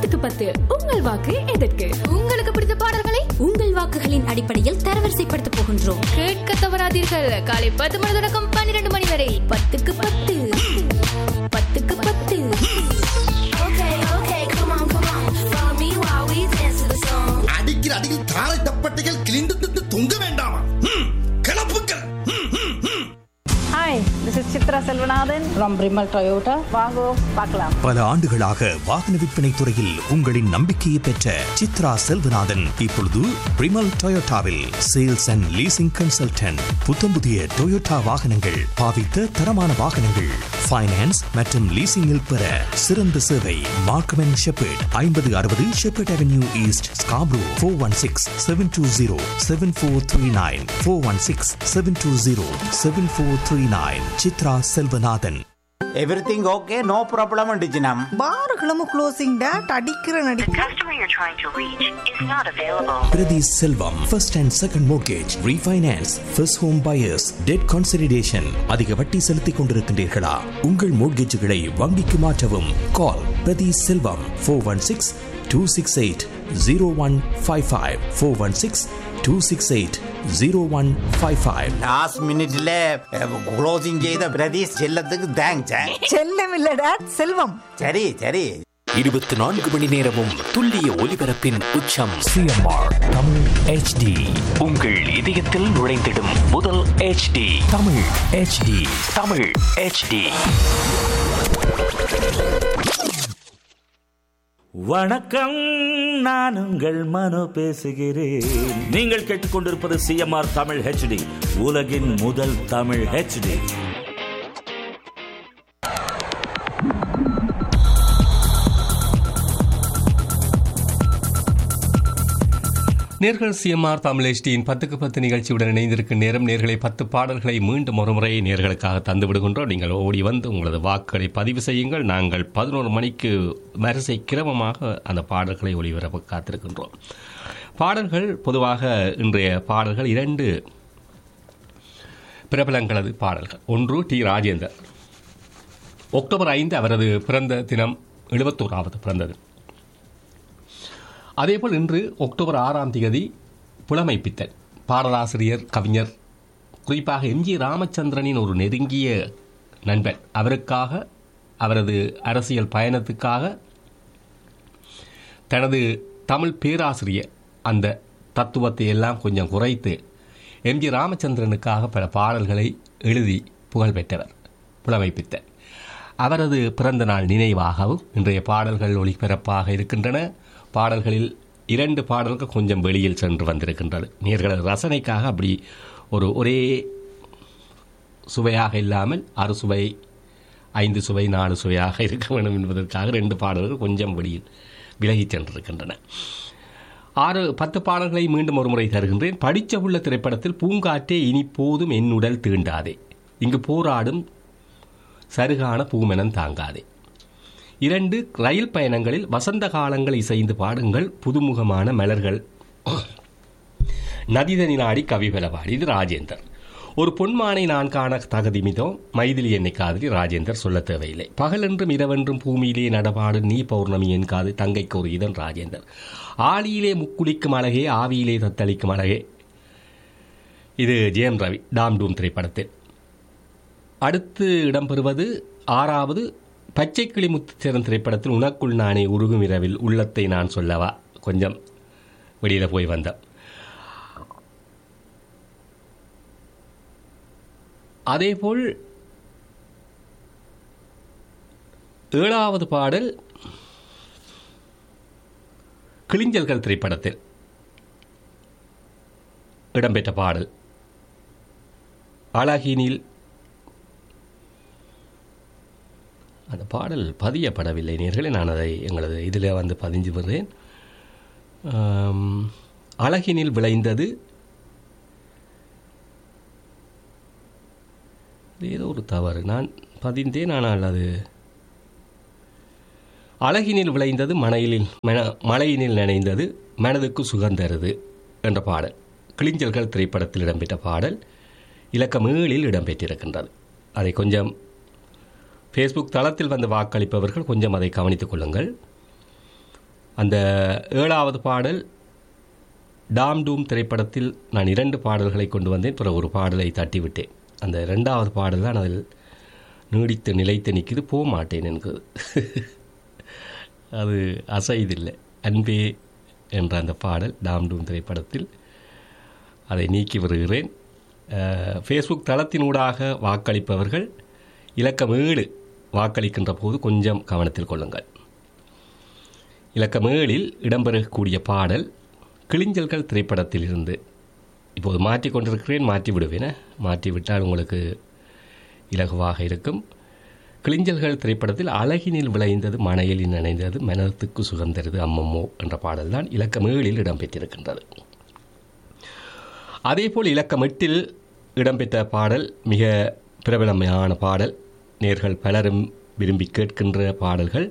பத்துக்கு பத்து உங்கள் வாக்கு எதற்கு உங்களுக்கு பிடித்த பாடல்களை உங்கள் வாக்குகளின் அடிப்படையில் தரவரிசைப்படுத்த போகின்றோம் கேட்க தவறாதீர்கள் காலை பத்து மணி தொடக்கம் பன்னிரண்டு மணி வரை பத்துக்கு பத்து பத்துக்கு பத்து Okay, okay, come on, come on. Follow me while we dance to the song. அடிக்கிற அடியில் தாரை தப்பட்டைகள் கிழிந்து திட்டு தொங்க வேண்டாமா ம், கிளப்புக்கள் ம், ம், ம். Hi this is Chitra Selvanathan from Primal Toyota வாங்கோ பார்க்கலாம் பல ஆண்டுகளாக வாகன விற்பனை துறையில் உங்களின் நம்பிக்கையை பெற்ற சித்ரா செல்வநாதன் இப்பொழுது பிரிமல் டொயோட்டாவில் சேல்ஸ் அண்ட் லீசிங் கன்சல்டன்ட் புத்தம்புதிய டொயோட்டா வாகனங்கள் பாவித்த தரமான வாகனங்கள் ஃபைனான்ஸ் மற்றும் லீசிங்கில் பெற சிறந்த சேவை மார்க்கம் அண்ட் ஷெப்பர்ட் ஐம்பது அறுபது Sheppard Avenue East Scarborough four one six seven two zero seven four three nine four one six seven two zero seven four three nine Chitra Selvanathan everything okay no problem டிஜினம் பாருகளும் closing date அடிக்கிற நடி customer you're trying to reach is not available. Prati Selvam, first and second mortgage, refinance, first home buyers, debt consolidation. அதிக வட்டி செலுத்திக் கொண்டிருக்கின்றீர்களா உங்கள் மோட்கேஜுகளை வங்கிக்கு மாற்றவும் call Prathi Selvam four one six two six eight zero one five five four one six two six eight zero one five five last மினிட்ல closing செய்த பிரதீஷ் செல்லத்துக்கு thanks செல்லம் இல்ல டேட் செல்வம் சரி சரி இருபத்தி நான்கு மணி நேரமும் துல்லிய ஒலிபரப்பின் உச்சம் சிஎம்ஆர் தமிழ் ஹெச்டி உங்கள் இதயத்தில் நுழைந்திடும் முதல் HD Tamil HD Tamil HD வணக்கம் நான் உங்கள் மனோ பேசுகிறேன் நீங்கள் கேட்டுக்கொண்டிருப்பது சிஎம்ஆர் தமிழ் ஹெச்டி உலகின் முதல் தமிழ் ஹெச்டி நேர்கள் சிஎம்ஆர் தமிழ் HDயின் பத்துக்கு பத்து நிகழ்ச்சியுடன் இணைந்திருக்கும் நேரம் நேர்களை பத்து பாடல்களை மீண்டும் ஒருமுறை நேர்களுக்காக தந்து விடுகின்றோம் நீங்கள் ஓடி வந்து உங்களது வாக்குகளை பதிவு செய்யுங்கள் நாங்கள் பதினோரு மணிக்கு வரிசை கிரமமாக அந்த பாடல்களை ஒளிபரப்ப காத்திருக்கின்றோம் பாடல்கள் பொதுவாக இன்றைய பாடல்கள் இரண்டு பிரபலங்களது பாடல்கள் ஒன்று டி ராஜேந்தர் அக்டோபர் ஐந்து அவரது பிறந்த தினம் எழுபத்தோராவது பிறந்தது அதேபோல் இன்று அக்டோபர் ஆறாம் தேதி புலமைப்பித்தல் பாடலாசிரியர் கவிஞர் குறிப்பாக எம்ஜி ராமச்சந்திரனின் ஒரு நெருங்கிய நண்பன் அவருக்காக அவரது அரசியல் பயணத்துக்காக தனது தமிழ் பேராசிரியர் அந்த தத்துவத்தை எல்லாம் கொஞ்சம் குறைத்து எம்ஜி ராமச்சந்திரனுக்காக பல பாடல்களை எழுதி புகழ் பெற்றவர் புலமைப்பித்தர் அவரது பிறந்த நாள் நினைவாகவும் இன்றைய பாடல்கள் ஒளிபரப்பாக இருக்கின்றன பாடல்களில் இரண்டு பாடல்கள் கொஞ்சம் வெளியில் சென்று வந்திருக்கின்றது நேர்களது ரசனைக்காக அப்படி ஒரு ஒரே சுவையாக இல்லாமல் அறு சுவை ஐந்து சுவை நாலு சுவையாக இருக்க வேண்டும் என்பதற்காக ரெண்டு பாடல்கள் கொஞ்சம் வெளியில் விலகிச் சென்றிருக்கின்றன ஆறு பத்து பாடல்களை மீண்டும் ஒரு முறை தருகின்றேன் படித்த உள்ள திரைப்படத்தில் பூங்காற்றே இனி போதும் என் உடல் தீண்டாதே இங்கு போராடும் சருகான பூமெனன் தாங்காதே இரண்டு ரயில் பயணங்களில் வசந்த காலங்கள் இசைந்து பாடுங்கள் புதுமுகமான மலர்கள் நதிதனி நாடி கவிபல பாடி இது ராஜேந்தர் ஒரு பொன்மானை நான் காண தகுதிமிதோ மைதிலி என்னை காதலி ராஜேந்தர் சொல்ல தேவையில்லை பகலென்றும் இரவென்றும் பூமியிலே நடபாடு நீ பௌர்ணமி என் காது தங்கைக்கு ஒரு இதன் ராஜேந்தர் ஆளியிலே முக்குளிக்கும் அழகே ஆவியிலே தத்தளிக்கும் அழகே இது ஜெயம் ரவி டாம் டூம் திரைப்படத்தில் அடுத்து இடம்பெறுவது ஆறாவது பச்சை கிளி முத்துச்சேரன் திரைப்படத்தில் உனக்குள் நானே உருகும் இரவில் உள்ளத்தை நான் சொல்லவா கொஞ்சம் வெளியில் போய் வந்தேன் அதேபோல் ஏழாவது பாடல் கிளிஞ்சல்கள் திரைப்படத்தில் இடம்பெற்ற பாடல் அழகினில் அந்த பாடல் பதியப்படவில்லை நேர்களே நான் அதை எங்களது இதில் வந்து பதிஞ்சு வருகிறேன் ஆம், அழகினில் விளைந்தது இது ஏதோ ஒரு தவறு நான் பதிந்தேன் ஆனால் அது அழகினில் விளைந்தது மனையிலில் மன மழையினில் நினைந்தது மனதுக்கு சுகந்தருது என்ற பாடல் கிளிஞ்சல்கள் திரைப்படத்தில் இடம்பெற்ற பாடல் இலக்கம் ஏழில் இடம்பெற்றிருக்கின்றது அதை கொஞ்சம் ஃபேஸ்புக் தளத்தில் வந்து வாக்களிப்பவர்கள் கொஞ்சம் அதை கவனித்துக் கொள்ளுங்கள் அந்த ஏழாவது பாடல் டாம் டூம் திரைப்படத்தில் நான் இரண்டு பாடல்களை கொண்டு வந்தேன் பிறகு ஒரு பாடலை தட்டிவிட்டேன் அந்த ரெண்டாவது பாடல் தான் அதில் நீடித்து நிலைத்து நிற்குது போக மாட்டேன் என்கிறது அது அசைதில்லை அன்பே என்ற அந்த பாடல் டாம் டூம் திரைப்படத்தில் அதை நீக்கி வருகிறேன் ஃபேஸ்புக் தளத்தினூடாக வாக்களிப்பவர்கள் இலக்கம் ஏழு வாக்களிக்கின்ற போது கொஞ்சம் கவனத்தில் கொள்ளுங்கள் இலக்கம் ஏழில் இடம்பெறக்கூடிய பாடல் கிளிஞ்சல்கள் திரைப்படத்தில் இருந்து இப்போது மாற்றி கொண்டிருக்கிறேன் மாற்றி விடுவேன் மாற்றி விட்டால் உங்களுக்கு இலகுவாக இருக்கும் கிளிஞ்சல்கள் திரைப்படத்தில் அழகினில் விளைந்தது மனையில் நினைந்தது மனத்துக்கு சுகம் தருது அம்மம்மோ என்ற பாடல் தான் இலக்கம் ஏழில் இடம்பெற்றிருக்கின்றது அதேபோல் இலக்கம் எட்டில் இடம்பெற்ற பாடல் மிக பிரபலமான பாடல் நேர்கள் பலரும் விரும்பி கேட்கின்ற பாடல்கள்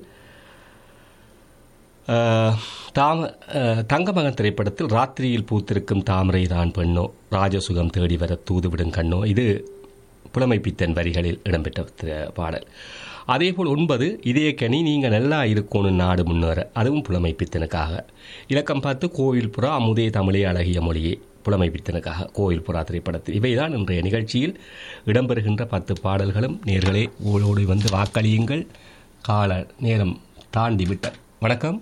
தாம தங்கமகன் திரைப்படத்தில் ராத்திரியில் பூத்திருக்கும் தாமரை தான் பெண்ணோ ராஜசுகம் தேடி வர தூதுவிடும் கண்ணோ இது புலமைப்பித்தன் வரிகளில் இடம்பெற்ற பாடல் அதேபோல் ஒன்பது இதய கனி நீங்கள் நல்லா இருக்கணும் நாடு முன்னேற அதுவும் புலமைப்பித்தனுக்காக இலக்கம் பார்த்து கோயில் புறா அமுதே தமிழே அழகிய மொழியே புலமைப்பித்தனுக்காக கோயில் புறா திரைப்படத்தில் இவைதான் இன்றைய நிகழ்ச்சியில் இடம்பெறுகின்ற பத்து பாடல்களும் நேர்களே ஓடோடு வந்து வாக்களியுங்கள் கால நேரம் தாண்டி விட்ட வணக்கம்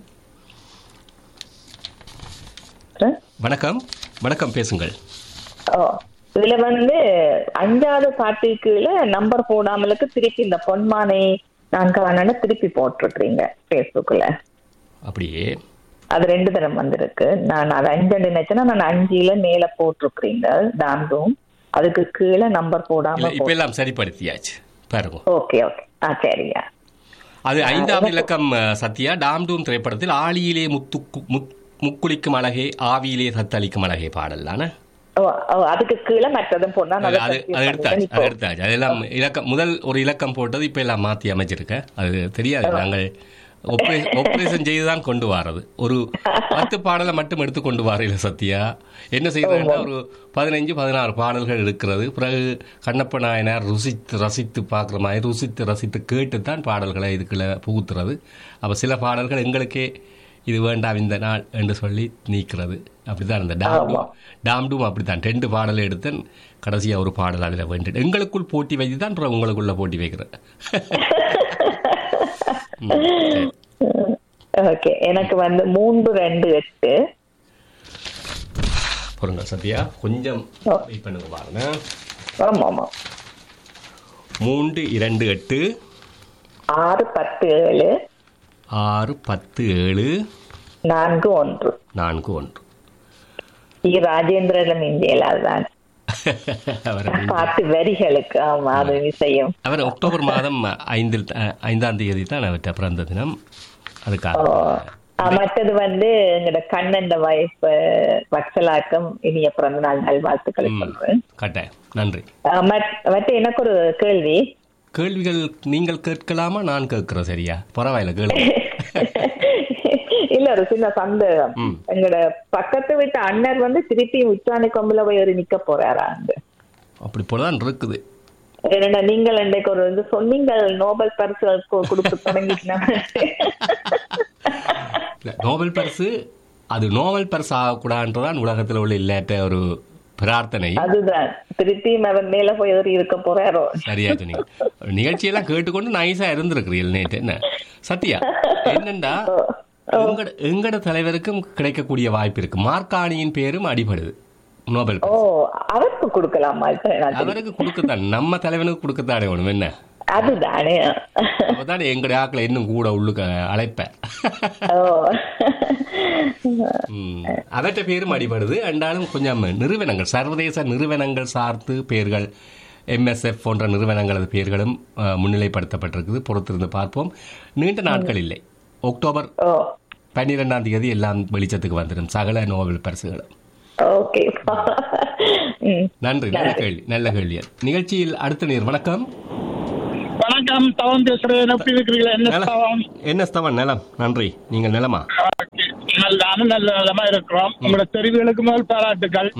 வணக்கம் வணக்கம் பேசுங்கள் இதுல வந்து அஞ்சாவது பாட்டுக்கு கீழே நம்பர் போடாமலுக்கு திருப்பி இந்த பொன்மானை நான் காணன்னு திருப்பி போட்டிருக்கிறீங்க பேஸ்புக்ல அப்படியே அது ரெண்டு தரம் வந்திருக்கு நான் அது அஞ்சு நினைச்சேன்னா நான் அஞ்சுல மேல போட்டிருக்கிறீங்க டாண்டும் அதுக்கு கீழே நம்பர் போடாம இப்ப எல்லாம் சரிப்படுத்தியாச்சு பாருங்க ஓகே ஓகே ஆ சரியா அது ஐந்தாவது இலக்கம் சத்யா டாம்டூம் திரைப்படத்தில் ஆளியிலே முத்து முக்குளிக்கும் அழகே ஆவியிலே சத்தளிக்கும் அழகே பாடல் தானே அதுக்கு கீழே மற்றதும் போனா அது அது எடுத்தாச்சு அது எடுத்தாச்சு அதெல்லாம் இலக்கம் முதல் ஒரு இலக்கம் போட்டது இப்ப எல்லாம் மாத்தி அமைச்சிருக்க அது தெரியாது நாங்கள் ஆபரேஷன் செய்து தான் கொண்டு வாரது ஒரு பத்து பாடலை மட்டும் எடுத்து கொண்டு வாரையில சத்யா என்ன செய்யறதுன்னா ஒரு பதினஞ்சு பதினாறு பாடல்கள் இருக்கிறது பிறகு கண்ணப்ப நாயனார் ருசித்து ரசித்து பார்க்குற மாதிரி ருசித்து ரசித்து கேட்டு தான் பாடல்களை இதுக்குள்ள புகுத்துறது அப்போ சில பாடல்கள் எங்களுக்கே இது வேண்டாம் இந்த நாள் என்று சொல்லி நீக்கிறது அப்படிதான் இந்த டாம்டூம் டாம்டூம் அப்படித்தான் ரெண்டு பாடலை எடுத்தேன் கடைசியாக ஒரு பாடல் அதில் வேண்டிட்டு எங்களுக்குள் போட்டி வைத்து தான் அப்புறம் உங்களுக்குள்ள போட்டி வைக்கிறேன் ஓகே எனக்கு வந்து மூன்று ரெண்டு எட்டு பொருங்க சத்யா கொஞ்சம் வெயிட் பண்ணுங்க பாருங்க ஆமா ஆமா மூன்று இரண்டு எட்டு ஆறு பத்து ஏழு ஆறு பத்து ஏழு நான்கு ஒன்று நான்கு ஒன்று இ ராஜேந்திரன் இந்தியலால் தான் பாட்டு வரிகளுக்கு ஆமா அது விஷயம் அவர் அக்டோபர் மாதம் ஐந்தில் ஐந்தாம் தேதி தான் அவர்கிட்ட பிறந்த தினம் அதுக்காக மற்றது வந்து எங்களோட கண்ணன் வைஃப் வச்சலாக்கம் இனிய பிறந்த நாள் நல்வாழ்த்துக்களை சொல்றேன் கட்டாயம் நன்றி மற்ற எனக்கு ஒரு கேள்வி கேள்விகள் நீங்கள் கேட்கலாமா நான் கேட்கிறேன் சரியா பரவாயில்ல கேள்வி இல்ல ஒரு சின்ன சந்தேகம் எங்களோட பக்கத்து வீட்டு அண்ணர் வந்து திருப்பி உச்சாணி கொம்புல போய் ஒரு நிக்க போறாரா அங்க அப்படி போலதான் இருக்குது என்னடா நீங்கள் இன்றைக்கு ஒரு இது சொன்னீங்க நோபல் பரிசு கொடுத்து தொடங்கிட்டீங்க நோபல் பரிசு அது நோபல் பரிசு ஆகக்கூடாதுன்றதான் உலகத்தில் உள்ள இல்லாட்ட ஒரு பிரார்த்தனை அதுதான் திருப்பியும் அவன் மேல போய் ஏறி இருக்க போறாரோ சரியா சொன்னீங்க நிகழ்ச்சியெல்லாம் கேட்டுக்கொண்டு நைஸா இருந்திருக்கிறீர்கள் நேற்று என்ன சத்யா என்னண்டா எங்கட எங்கட தலைவருக்கும் கிடைக்கக்கூடிய வாய்ப்பு இருக்கு மார்க்காணியின் பேரும் அடிபடுது நோபல் ஓ அவருக்கு கொடுக்கலாமா அவருக்கு கொடுக்கத்தான் நம்ம தலைவனுக்கு கொடுக்கத்தானே ஒண்ணும் என்ன அதுதானே அப்பதானே எங்கட ஆக்களை இன்னும் கூட உள்ளுக்க அழைப்ப அவற்ற பேரும் அடிபடுது அண்டாலும் கொஞ்சம் நிறுவனங்கள் சர்வதேச நிறுவனங்கள் சார்ந்து பேர்கள் எம்எஸ்எஃப் போன்ற நிறுவனங்களது பெயர்களும் முன்னிலைப்படுத்தப்பட்டிருக்குது பொறுத்திருந்து பார்ப்போம் நீண்ட நாட்கள் இல்லை அக்டோபர் பன்னிரெண்டாம் தேதி எல்லாம் வெளிச்சத்துக்கு வந்துடும் சகல நோபல் பரிசுகளும் நன்றி நல்ல கேள்வி நல்ல கேள்வி நிகழ்ச்சியில் அடுத்த நீர் வணக்கம் வணக்கம் தவன் பேசுறேன் எப்படி இருக்கிறீங்களா என்ன தவம் என்ன ஸ்தவன் நிலம் நன்றி நீங்கள் நிலமா நானும் நல்ல நிலமா இருக்கிறோம் உங்களோட தெரிவுகளுக்கு முதல் பாராட்டுகள்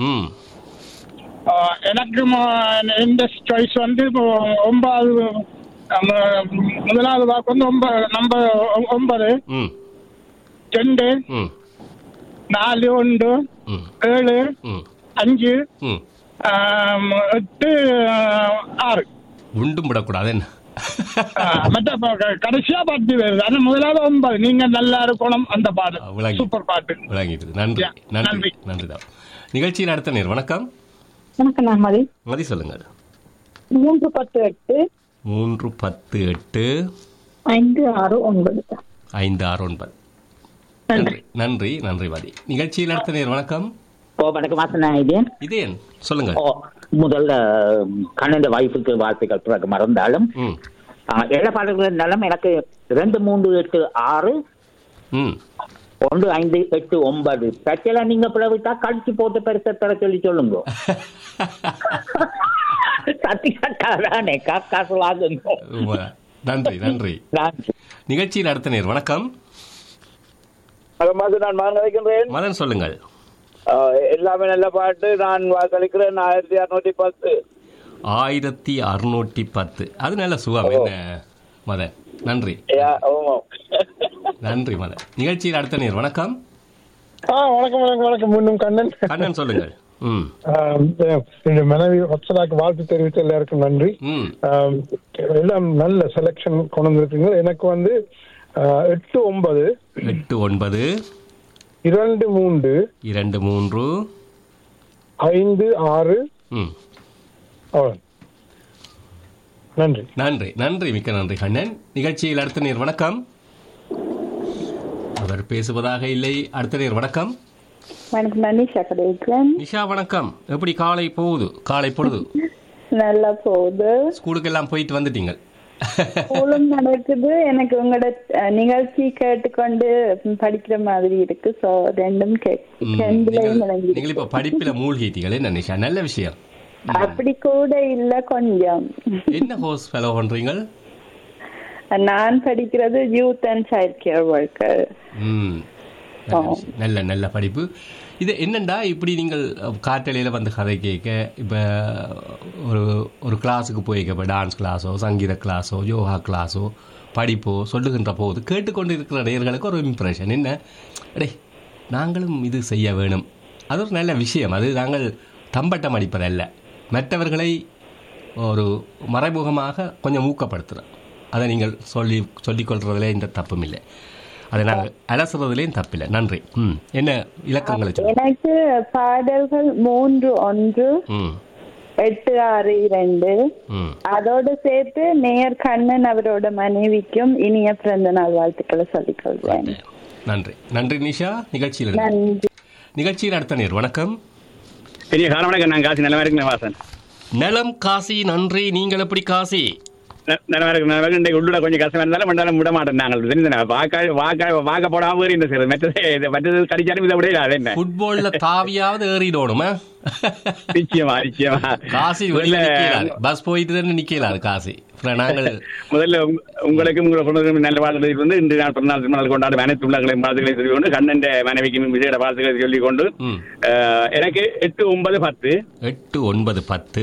எனக்கு இந்த சாய்ஸ் வந்து ஒன்பது முதலாவது வாக்கு வந்து ஒன்பது நம்பர் ஒன்பது ரெண்டு ம் நாலு ஒன்று ம் ஏழு ம் அஞ்சு ம் ஆம், எட்டு ஆ, ஆறு உண்டும் விடக்கூடாது என்ன ஆ, மற்ற ப- க- கடைசியா பாட்டு வருது ஆனா முதலாவது ஒன்பது நீங்க நல்லா இருக்கணும் அந்த பாட்டு விளங்கி சூப்பர் பாட்டு விளங்கிட்டு நன்றி Yeah, நன்றி நன்றி தான் நிகழ்ச்சியில் அடுத்த நேர் வணக்கம் வணக்கம் நான் மதி மதி சொல்லுங்கள் மூன்று பத்து எட்டு மூன்று பத்து எட்டு ஐந்து ஆறு ஒன்பது ஐந்து ஆறு ஒன்பது நன்றி நன்றி நன்றி மதி நிகழ்ச்சியில் அடுத்த நேர் வணக்கம் ஓ வணக்கம் வாசனா இதேன் இதேன் சொல்லுங்கள் ஓ முதல்ல கண்ணன் வாய்ப்புக்கு வாழ்த்துக்கள் பிறகு மறந்தாலும் ம் ஆ, எல்லா பாடல்கள் இருந்தாலும் எனக்கு ரெண்டு மூன்று எட்டு ஆறு ம் ஒன்று ஐந்து எட்டு ஒன்பது பிரச்சனை நீங்க பிளவிட்டா கடிச்சு போட்டு பெருச தர சொல்லி சொல்லுங்க சத்தியானே காக்கா சொல்லாதுங்க உமா. நன்றி நன்றி நிகழ்ச்சியில் அடுத்த நேர் வணக்கம் வணக்கம் நான் மகன் வைக்கின்றேன் மதன் சொல்லுங்கள் எல்லாமே நல்ல பாட்டு நான் வாக்களிக்கிறேன் ஆயிரத்தி அறுநூத்தி பத்து ஆயிரத்தி அறுநூற்றி பத்து அது நல்ல சுகம் என்ன மதன் நன்றி நன்றி மதன் நிகழ்ச்சியில் அடுத்த நேர் வணக்கம் ஆ வணக்கம் வணக்கம் வணக்கம் முன்னும் கண்ணன் கண்ணன் சொல்லுங்கள் ம் ஆம், என்னுடைய மனைவி வத்சலாக்கு வாழ்த்து தெரிவித்த எல்லாருக்கும் நன்றி ம் ஆம், எல்லாம் நல்ல செலெக்ஷன் கொண்டு வந்திருக்கீங்க எனக்கு வந்து ஆ, எட்டு ஒன்பது எட்டு ஒன்பது இரண்டு மூன்று இரண்டு மூன்று ஐந்து ஆறு ம் அவ்வளவு நன்றி நன்றி நன்றி மிக்க நன்றி கண்ணன் நிகழ்ச்சியில் அடுத்த நேர் வணக்கம் அவர் பேசுவதாக இல்லை அடுத்த நேர் வணக்கம் வணக்கம் நான் நிஷா கிடைக்கிறேன் நிஷா வணக்கம் எப்படி காலை போகுது காலை பொழுது நல்லா போகுது ஸ்கூலுக்கு எல்லாம் போயிட்டு வந்துட்டீங்க ஸ்கூலும் நடக்குது எனக்கு உங்களோட அஹ், நிகழ்ச்சி கேட்டுக்கொண்டு படிக்கிற மாதிரி இருக்கு சோ ரெண்டும் கே- ம், ரெண்டுலயும் நீங்கள் விளங்கி நீங்கள் இப்ப படிப்பில மூழ்கிட்டீங்களே என்ன நிஷா நல்ல விஷயம் அப்படி கூட இல்ல கொஞ்சம் என்ன கோர்ஸ் ஃபாலோ பண்றீங்க நான் படிக்கிறது youth and child care worker ம் நல்ல விஷயம். நல்ல நல்ல படிப்பு இது என்னண்டா இப்படி நீங்கள் காற்றலையில் வந்து கதை கேட்க இப்போ ஒரு ஒரு கிளாஸுக்கு போய்க்க இப்போ டான்ஸ் கிளாஸோ சங்கீத கிளாஸோ யோகா கிளாஸோ படிப்போ சொல்லுகின்ற போது கேட்டுக்கொண்டு இருக்கிற நேயர்களுக்கு ஒரு இம்ப்ரெஷன் என்ன அடே நாங்களும் இது செய்ய வேணும் அது ஒரு நல்ல விஷயம் அது நாங்கள் தம்பட்டம் அடிப்பதல்ல மற்றவர்களை ஒரு மறைமுகமாக கொஞ்சம் ஊக்கப்படுத்துகிறோம் அதை நீங்கள் சொல்லி சொல்லிக்கொள்றதுல எந்த தப்பும் இல்லை அதை நாங்கள் அலசுறதுலேயும் தப்பில்லை நன்றி ம் என்ன இலக்கங்களை சொல்லு எனக்கு பாடல்கள் மூன்று ஒன்று ம் எட்டு ஆறு இரண்டு ம் அதோடு சேர்த்து நேயர் கண்ணன் அவரோட மனைவிக்கும் இனிய பிறந்த நாள் வாழ்த்துக்களை சொல்லிக் கொள்வேன் நன்றி நன்றி நிஷா நிகழ்ச்சியில் இருந்து. நன்றி நிகழ்ச்சியில் அடுத்த நேர் வணக்கம் பெரிய காலம் வணக்கம் நான் காசி நல்லா இருக்கேன் வாசன் நலம் காசி நன்றி நீங்கள் எப்படி காசி நல்லா இருக்கு நல்லா இருக்கு இன்றைக்கு உள்ளூட கொஞ்சம் கஷ்டம் இருந்தாலும் மண்டாலும் விட மாட்டோம் நாங்கள் தெரிஞ்சு வாக்க வாக்க வாக்க போடாம வேறு இந்த சார் மற்றது இது- மற்றது கடிச்சாலும் இதை விட அது என்ன ஃபுட்பால்ல தாவியாவது ஏறிடணுமா நிச்சயமா நிச்சயமா காசி வெளியில முதல்ல- நிக்கலாது பஸ் போயிட்டு தானே நிக்கலாது காசி அப்புறம் நாங்கள் முதல்ல உங்க- உங்களுக்கும் உங்களை குடும்பத்துக்கும் நல்ல வாழ்த்துக்கள் வந்து இன்று நான் பிறந்தநாள் திருமணம் கொண்டாடும் அனைத்து உள்ளங்களையும் வாழ்த்துக்களை சொல்லிக் கொண்டு கண்ணன் மனைவிக்கும் விசேட வாழ்த்துக்களை சொல்லிக் கொண்டு அஹ், எனக்கு எட்டு ஒன்பது பத்து எட்டு ஒன்பது பத்து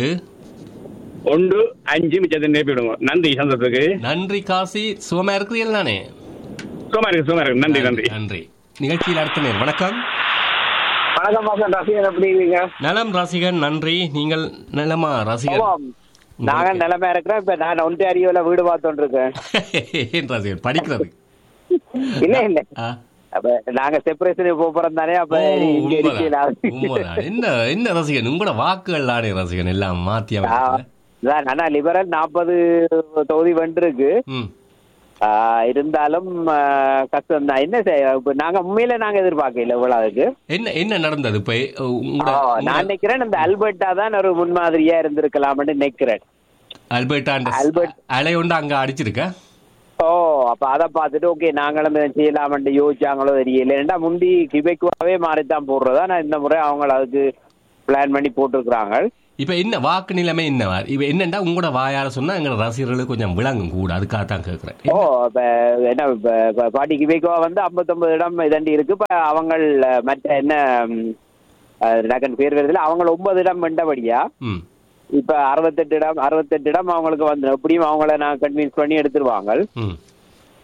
ஒன்று அஞ்சு மிச்சத்தை நிரப்பி விடுங்க நன்றி சந்தோஷத்துக்கு நன்றி காசி சுகமா இருக்கிறீர்கள் தானே சும்மா இருக்கு சும்மா இருக்கு நன்றி நன்றி நன்றி நிகழ்ச்சியில் அடுத்த நேர் வணக்கம் வணக்கம் வாசன் ரசிகன் எப்படி இருக்கீங்க நலம் ரசிகன் நன்றி நீங்கள் நலமா ரசிகன் ஆமாம். நாங்க நிலைமை இருக்கிறோம் இப்ப நான் ஒன்டாரியோல வீடு பார்த்துட்டு இருக்கேன் ஏன் ரசிகன் படிக்கிறது இல்ல இல்ல ஆ. அப்ப நாங்க செப்பரேஷனுக்கு போக போறோம் தானே அப்ப ஓ, இங்க உண்மைதான். இருக்கல உண்மைதான். என்ன என்ன ரசிகன் உங்களோட வாக்குகள் தானே ரசிகன் எல்லாம் மாத்தி அமைச்சது. ஆனா லிபரல் நாற்பது தொகுதி வென்றிருக்கு ம் ஆ, இருந்தாலும் ஆ, கஷ்டம் தான் என்ன செய்ய இப்ப நாங்க உண்மையில நாங்க எதிர்பார்க்கல இவ்வளவுக்கு என்ன என்ன நடந்தது இப்ப ஆ, உங்களோட நான் நினைக்கிறேன் இந்த அல்பர்ட்டா தான் ஒரு முன்மாதிரியா இருந்திருக்கலாம்னு நினைக்கிறேன் அல்பர்டா அலை ஒன்று அங்க அடிச்சிருக்க ஓ அப்ப அத பார்த்துட்டு ஓகே நாங்களும் இதை செய்யலாம்னு யோசிச்சாங்களோ தெரியல ஏன்டா முந்தி கிபெக்குவாவே மாறித்தான் போடுறதா நான் இந்த முறை அவங்க அதுக்கு பிளான் பண்ணி போட்டிருக்கிறாங்க இப்ப என்ன வாக்கு நிலைமை என்ன இப்ப என்னண்டா உங்களோட வாயால சொன்னா எங்களோட ரசிகர்களுக்கு கொஞ்சம் விளங்கும் கூட அதுக்காக தான் கேட்கிறேன் ஓ இப்ப என்ன இப்ப இப்ப பாட்டி கிபெக்குவா வந்து 59 இடம் இதண்டி இருக்கு இப்ப அவங்க மற்ற என்ன ம், அஹ், டக்குன்னு பேர் வருதுல அவங்க ஒன்பது இடம் வெண்டபடியா ம் இப்ப அறுபத்தெட்டு இடம் அறுபத்தெட்டு இடம் அவங்களுக்கு வந்து எப்படியும் அவங்கள நான் கன்வின்ஸ் பண்ணி எடுத்துருவாங்க ம்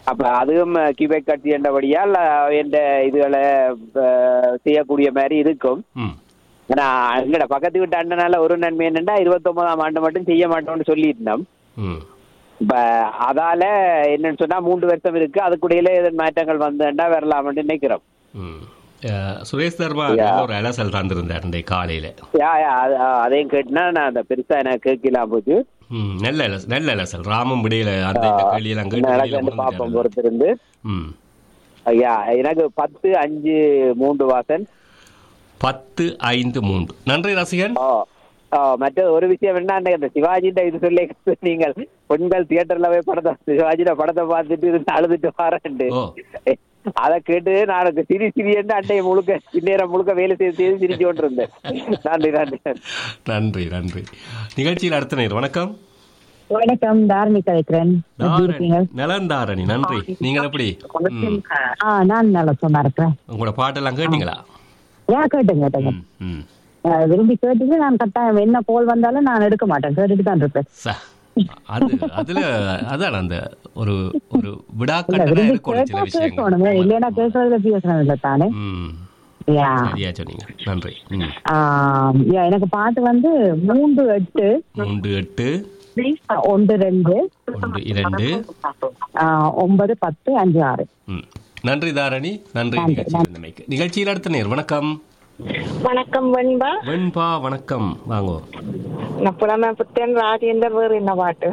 அப்ப அதுவும் கிபெக் கட்சி என்றபடியால் என்ற இதுகளை அஹ், செய்யக்கூடிய மாதிரி இருக்கும் ம் ஆனா எங்கட பக்கத்து வீட்டு அண்ணனால ஒரு நன்மை என்னன்னா இருபத்தொன்பதாம் ஆண்டு மட்டும் செய்ய மாட்டோம்னு சொல்லியிருந்தோம் ம் இப்ப அதால என்னன்னு சொன்னா மூன்று வருஷம் இருக்கு அதுக்குடையில இதன் மாற்றங்கள் வந்தேன்டா வரலாம்னு நினைக்கிறோம் ம் அஹ், சுரேஷ் தர்மா யா. நல்ல ஒரு அலசல் தந்திருந்தார் இன்றைய காலையில யா யா அது- அதையும் கேட்டுனா நான் அந்த பெருசா எனக்கு கேட்கலாம் போச்சு ம் நல்ல அலசல் நல்ல அலசல் ராமம் விடையில அந்த இந்த கேள்வியெல்லாம் கேட்டு வெளியில நடந்து கொண்டு பார்ப்போம் வந்துட்டாரு. பொறுத்திருந்து ம் ஐயா எனக்கு பத்து அஞ்சு மூன்று வாசன் பத்து ஐந்து மூன்று நன்றி ரசிகன் ஆ, ஆ, மற்ற ஒரு விஷயம் என்ன அந்த சிவாஜிட்ட இது சொல்லி நீங்கள் பெண்கள் தியேட்டர்ல போய் படத்தை சிவாஜியோட படத்தை பார்த்துட்டு இருந்து அழுதுட்டு வரேன்ட்டு அதை கேட்டு நான் சிரி சிரியன்னு அண்டைய முழுக்க இந்நேரம் முழுக்க வேலை செய்து செய்து சிரிச்சு கொண்டு இருந்தேன் நன்றி நன்றி நன்றி நன்றி நிகழ்ச்சியில் அடுத்த நேர் வணக்கம் வணக்கம் தாரணி கலைக்கிறேன் எப்படி இருக்கீங்க நலன் தாரணி நன்றி நீங்கள் எப்படி ம். ஆ நான் நல்லா சொன்னா இருக்கிறேன் உங்களோட பாட்டெல்லாம் கேட்டீங்களா ஏன் கேட்டுங்க கேட்டுங்க ம் அஹ் விரும்பி கேட்டுட்டு நான் கட்டாயம் என்ன கோல் வந்தாலும் நான் எடுக்க மாட்டேன் கேட்டுட்டு தான் இருப்பேன் ச அது அதுல அதான் அந்த ஒரு ஒரு இல்ல விடாக்கட்டளை விரும்பி இருக்கணும் சில கேட்டா விஷயங்கள் கேட்கணுமே இல்லைன்னா கேட்கறதுல பேசணும் இல்லை தானே ம் யா சரியா சொன்னீங்க நன்றி ம் ஆம், யா, எனக்கு பாட்டு வந்து மூன்று எட்டு மூன்று எட்டு ஒன்று ரெண்டு ஒன்று இரண்டு ஆ, ஒன்பது பத்து அஞ்சு ஆறு ம் நன்றி தாரணி நன்றி நிகழ்ச்சியில் இருந்தமைக்கு நிகழ்ச்சியில் அடுத்த நேர் வணக்கம் வணக்கம் வெண்பா வெண்பா வணக்கம் வாங்கோ நான் புலமை புத்தன் ராஜேந்தர் வேறு என்ன பாட்டு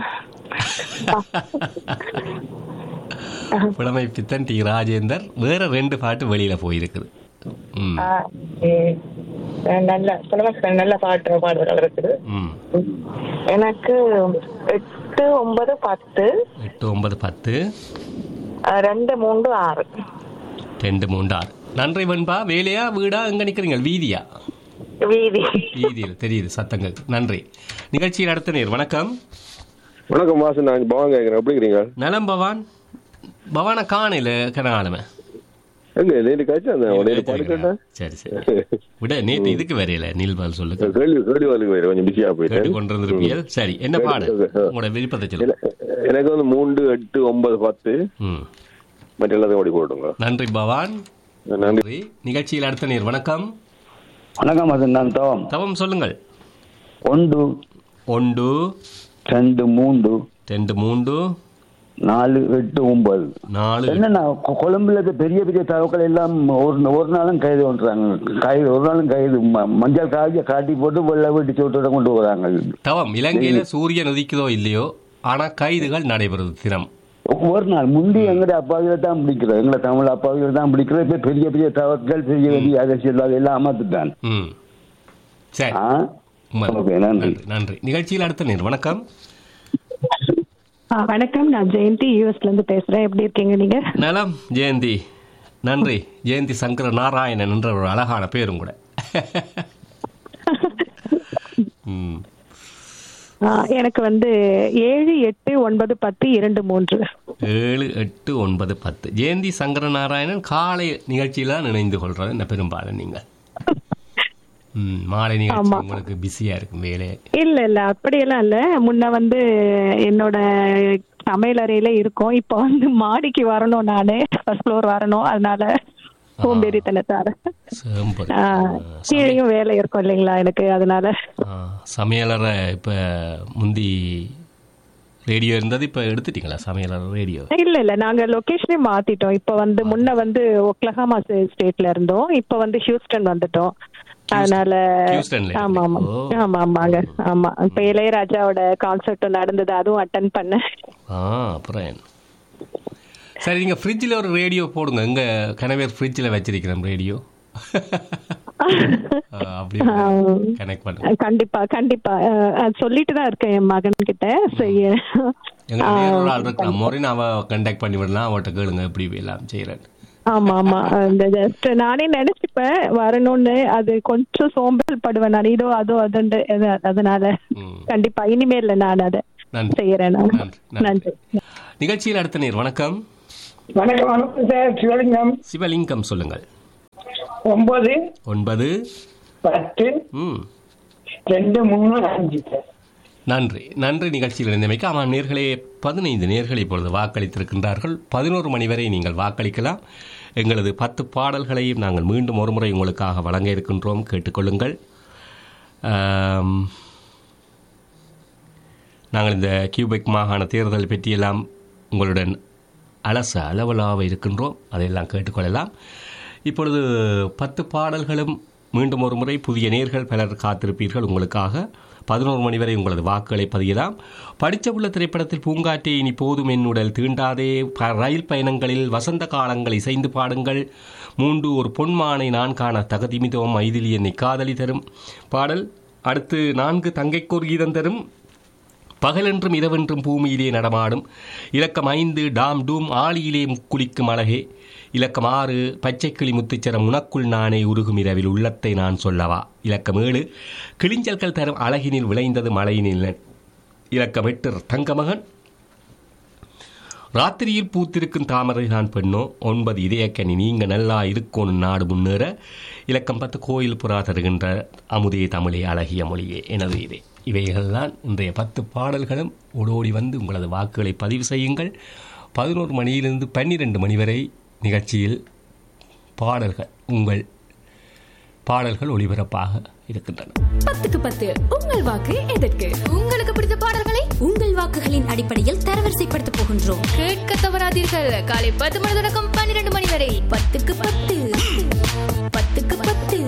புலமை பித்தன் டி ராஜேந்தர் வேற ரெண்டு பாட்டு வெளியில போயிருக்குது ம் ஆ, ம். நல்ல புலமை புத்தன் நல்ல பாட்டு பாடுதல் இருக்குது ம் எனக்கு எட்டு ஒன்பது பத்து எட்டு ஒன்பது பத்து ஆ, ரெண்டு மூன்று ஆறு ரெண்டு மூன்று ஆறு நன்றி வெண்பா வேலையா வீடா எங்க நிக்கிறீங்க வீதியா வீதி வீதியில் தெரியுது சத்தங்கள் நன்றி நிகழ்ச்சியில் அடுத்த நேர் வணக்கம் வணக்கம் வாசன் நான் பவான் கேட்குறேன் எப்படி இருக்கிறீங்க நலம் பவான் பவான காணையில கனகாலமே எங்க நேற்று காய்ச்சா அந்த நேற்று படுக்கட்டா சரி சரி விட நேத்து இதுக்கு வரையில நீல்பால் சொல்லுங்க கேள்வி கேள்வி வாழ்க்கை வேறு கொஞ்சம் பிஸியாக கேட்டு போயிட்டேன் கொண்டிருந்திருப்பீர்கள் சரி என்ன பாடு உங்களோட விருப்பத்தை சொல்லுங்க எனக்கு வந்து மூன்று எட்டு ஒன்பது பத்து ம் மற்ற எல்லாத்தையும் ஓடி போட்டுங்க நன்றி பவான் நன்றி நிகழ்ச்சியில் அடுத்த நேர் வணக்கம் வணக்கம் அது நான் தவம் தவம் சொல்லுங்கள் ஒன்று ஒன்று ரெண்டு மூன்று ரெண்டு மூன்று நாலு எட்டு ஒன்பது நாலு என்னன்னா கொ- கொழும்புல இருக்க பெரிய பெரிய தவக்கள் எல்லாம் ஒரு ஒரு நாளும் கைது பண்றாங்க கைது ஒரு நாளும் கைது ம- மஞ்சள் காய்ச்சி காட்டி போட்டு வெள்ளை வெட்டி சோட்டோட கொண்டு போறாங்க தவம் இலங்கையில சூரியன் உதிக்குதோ இல்லையோ ஆனா கைதுகள் நடைபெறுது தினம் ஒரு நாள் முந்தி எங்கட அப்பாவில தான் பிடிக்கிறோம் எங்களை தமிழ் அப்பாவில தான் பிடிக்கிறோம் இப்ப பெரிய பெரிய தவக்கள் பெரிய பெரிய அரசியல் அதெல்லாம் அமர்த்துட்டான் ம் சரி உண்மை. ஓகே நன்றி நன்றி நிகழ்ச்சியில் அடுத்த நேர் வணக்கம் ஆ, வணக்கம் நான் ஜெயந்தி யூஎஸ்ல இருந்து பேசுறேன் எப்படி இருக்கீங்க நீங்க நலம் ஜெயந்தி நன்றி ஜெயந்தி சங்கர நாராயணன் என்ற ஒரு அழகான பேரும் கூட ம் ஆ, எனக்கு வந்து ஏழு எட்டு ஒன்பது பத்து இரண்டு மூன்று ஏழு எட்டு ஒன்பது பத்து ஜெயந்தி சங்கர நாராயணன் காலை நிகழ்ச்சியில இணைந்து கொள்றது என்ன பெரும்பாலும் நீங்கள் ம், மாலை நிகழ்ச்சி ஆமா. உங்களுக்கு பிஸியா இருக்கும் வேலை இல்ல இல்ல அப்படியெல்லாம் இல்ல முன்ன வந்து என்னோட சமையல் அறையில இருக்கோம் இப்போ வந்து மாடிக்கு வரணும் நானு ஃபர்ஸ்ட் ஃப்ளோர் வரணும் அதனால சோம்பேறித்தனத்தால சேம்பரி. ஆ, கீழேயும் வேலை இருக்கும் இல்லைங்களா எனக்கு அதனால ஆ, சமையலறை இப்ப முந்தி ரேடியோ இருந்தது இப்ப எடுத்துட்டீங்களா சமையலறை ரேடியோ இல்ல இல்ல நாங்க லொகேஷனே மாத்திட்டோம் இப்ப வந்து முன்ன வந்து ஒக்லஹாமா ஸ்டேட்ல இருந்தோம் இப்ப வந்து ஹியூஸ்டன் வந்துட்டோம் அதனால ஹியூஸ்டன்ல ஆமா ஆமா ஆமா ஆமாங்க ஆமா இப்ப இளையராஜாவோட கான்சர்ட் நடந்தது அதுவும் அட்டன் பண்ணேன் ஆ அப்புறம் என்ன சரி நீங்க ஃப்ரிட்ஜில் ஒரு ரேடியோ போடுங்க எங்க கனவேர் ஃப்ரிட்ஜில் வச்சிருக்கிறோம் ரேடியோ அப்படி கனெக்ட் பண்ணுங்க கண்டிப்பா கண்டிப்பா அஹ், அது சொல்லிட்டு தான் இருக்கேன் என் மகன் கிட்ட செய்ய எங்க வேற ஒரு ஆள் இருக்கலாம் மொரின் அவ கண்டாக்ட் பண்ணி விடலாம் அவட்ட கேளுங்க எப்படி எல்லாம் செய்யறேன் ஆமா ஆமா அந்த ஜஸ்ட் நானே நினைச்சுப்பேன் வரணும்னு அது கொஞ்சம் சோம்பல் படுவேன் நான் இதோ அதோ அதுண்டு அது- அதனால கண்டிப்பா இனிமேல் நான் அதை நன்றி செய்யறேன் நான் நன்றி நிகழ்ச்சியில் அடுத்த நேர் வணக்கம் வணக்கம் வணக்கம் சார் சிவலிங்கம் சிவலிங்கம் சொல்லுங்கள் ஒன்பது ஒன்பது பத்து ம் ரெண்டு மூணு அஞ்சு சார் நன்றி நன்றி நிகழ்ச்சியில் இணைந்தமைக்கு ஆமாம் நேர்களே பதினைந்து நேர்கள் இப்பொழுது வாக்களித்திருக்கின்றார்கள் பதினோரு மணி வரை நீங்கள் வாக்களிக்கலாம் எங்களது பத்து பாடல்களையும் நாங்கள் மீண்டும் ஒருமுறை உங்களுக்காக வழங்க இருக்கின்றோம் கேட்டுக்கொள்ளுங்கள் ஆம், நாங்கள் இந்த கியூபெக் மாகாண தேர்தல் பற்றியெல்லாம் உங்களுடன் அலச அளவலாக இருக்கின்றோம் அதையெல்லாம் கேட்டுக்கொள்ளலாம் இப்பொழுது பத்து பாடல்களும் மீண்டும் ஒரு முறை புதிய நேர்கள் பலர் காத்திருப்பீர்கள் உங்களுக்காக பதினோரு மணி வரை உங்களது வாக்குகளை பதியலாம் படித்த உள்ள திரைப்படத்தில் பூங்காற்றே இனி போதும் என் உடல் தீண்டாதே ப- ரயில் பயணங்களில் வசந்த காலங்கள் இசைந்து பாடுங்கள் மூன்று ஒரு பொன்மானை நான் காண தகுதிமிதம் மைதிலி என்னை காதலி தரும் பாடல் அடுத்து நான்கு தங்கைக்கோர் கீதம் தரும் பகலென்றும் இரவென்றும் பூமியிலே நடமாடும் இலக்கம் ஐந்து டாம் டூம் ஆளியிலே குளிக்கும் அழகே இலக்கம் ஆறு பச்சைக்கிளி முத்துச்சரம் உனக்குள் நானே உருகும் இரவில் உள்ளத்தை நான் சொல்லவா இலக்கம் ஏழு கிளிஞ்சல்கள் தரும் அழகினில் விளைந்தது மழையினில் இலக்கம் எட்டு தங்கமகன் ராத்திரியில் பூத்திருக்கும் தாமரை நான் பெண்ணோ ஒன்பது இதயக்கனி நீங்க நல்லா இருக்கோன்னு நாடு முன்னேற இலக்கம் பத்து கோயில் புறா தருகின்ற அமுதே தமிழே அழகிய மொழியே எனது இதே இவைகள்தான் இன்றைய பத்து பாடல்களும் ஓடோடி வந்து உங்களது வாக்குகளை பதிவு செய்யுங்கள் பதினோரு மணியிலிருந்து பன்னிரெண்டு மணி வரை நிகழ்ச்சியில் பாடல்கள் உங்கள் பாடல்கள் ஒளிபரப்பாக இருக்கின்றன பத்துக்கு பத்து உங்கள் வாக்கு எதற்கு உங்களுக்கு பிடித்த பாடல்களை உங்கள் வாக்குகளின் அடிப்படையில் தரவரிசைப்படுத்த போகின்றோம் கேட்க தவறாதீர்கள் காலை பத்து மணி தொடக்கம் பன்னிரண்டு மணி வரை பத்துக்கு பத்து பத்துக்கு பத்து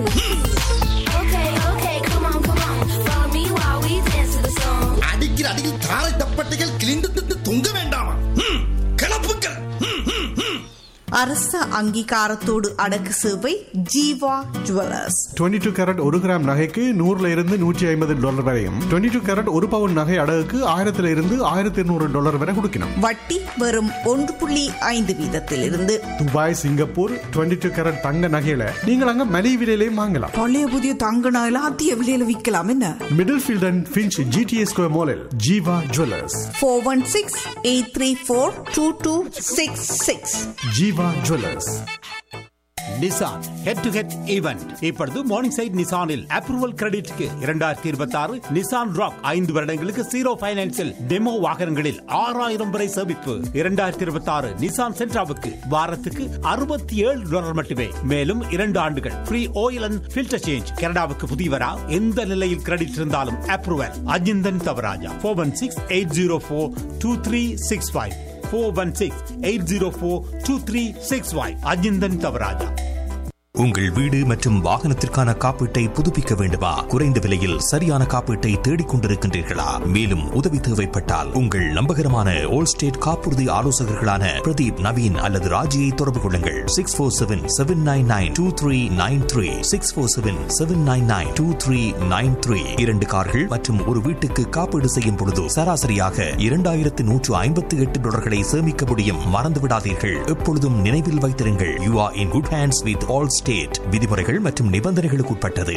அடிக்கிற அடியில் தாரை தப்பட்டைகள் கிழிந்து திட்டு தொங்க வேண்டாமா ம், கிளப்புக்கள் ம், ம், ம். அரச அங்கீகாரத்தோடு அடக்கு சேவை ஜீவா ஜுவல்லர்ஸ் 22 டூ கேரட் ஒரு கிராம் நகைக்கு நூறுல இருந்து நூற்றி ஐம்பது டாலர் வரையும் 22 டூ கேரட் ஒரு பவுன் நகை அடகுக்கு ஆயிரத்துல இருந்து ஆயிரத்தி இருநூறு டாலர் வரை கொடுக்கணும் வட்டி வெறும் ஒன்று புள்ளி ஐந்து வீதத்திலிருந்து துபாய் சிங்கப்பூர் 22 டூ கேரட் தங்க நகையில நீங்கள் அங்க மலிவு விலையிலையும் வாங்கலாம் பழைய புதிய தங்க நகையில அதிக விலையில விற்கலாம் என்ன Middlefield and Finch GTS square மாலில் Jeeva jewellers four one six eight three four two two six six Jeeva jewellers Nissan head to head event இப்பொழுது மார்னிங் சைட் நிசானில் அப்ரூவல் கிரெடிட்க்கு இரண்டாயிரத்தி இருபத்தி ஆறு நிசான் ராக் ஐந்து வருடங்களுக்கு ஜீரோ பைனான்சில் டெமோ வாகனங்களில் ஆறாயிரம் வரை சேமிப்பு இரண்டாயிரத்தி இருபத்தி ஆறு நிசான் சென்ட்ராவுக்கு வாரத்துக்கு அறுபத்தி ஏழு டாலர் மட்டுமே மேலும் இரண்டு ஆண்டுகள் free oil and filter change கனடாவுக்கு புதியவரா எந்த நிலையில் கிரெடிட் இருந்தாலும் approval Ajinthan Thavarajah four one six eight zero four two three six five four one six eight zero four two three six five Ajinthan Thavarajah உங்கள் வீடு மற்றும் வாகனத்திற்கான காப்பீட்டை புதுப்பிக்க வேண்டுமா குறைந்த விலையில் சரியான காப்பீட்டை தேடிக் கொண்டிருக்கின்றீர்களா மேலும் உதவி தேவைப்பட்டால் உங்கள் நம்பகரமான ஓல் ஸ்டேட் காப்புறுதி ஆலோசகர்களான பிரதீப் நவீன் அல்லது ராஜியை தொடர்பு கொள்ளுங்கள் six four seven seven nine nine two three nine three six four seven seven nine nine two three nine three இரண்டு கார்கள் மற்றும் ஒரு வீட்டுக்கு காப்பீடு செய்யும் பொழுது சராசரியாக இரண்டாயிரத்து நூற்று ஐம்பத்தி எட்டு டாலர்களை சேமிக்க முடியும் மறந்து விடாதீர்கள் எப்பொழுதும் நினைவில் வைத்திருங்கள் you are in good hands with Allstate விதிமுறைகள் மற்றும் நிபந்தனைகளுக்கு உட்பட்டது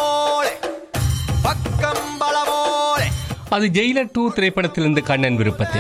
அது ஜெயிலர் டூ திரைப்படத்திலிருந்து கண்ணன் விருப்பத்தில்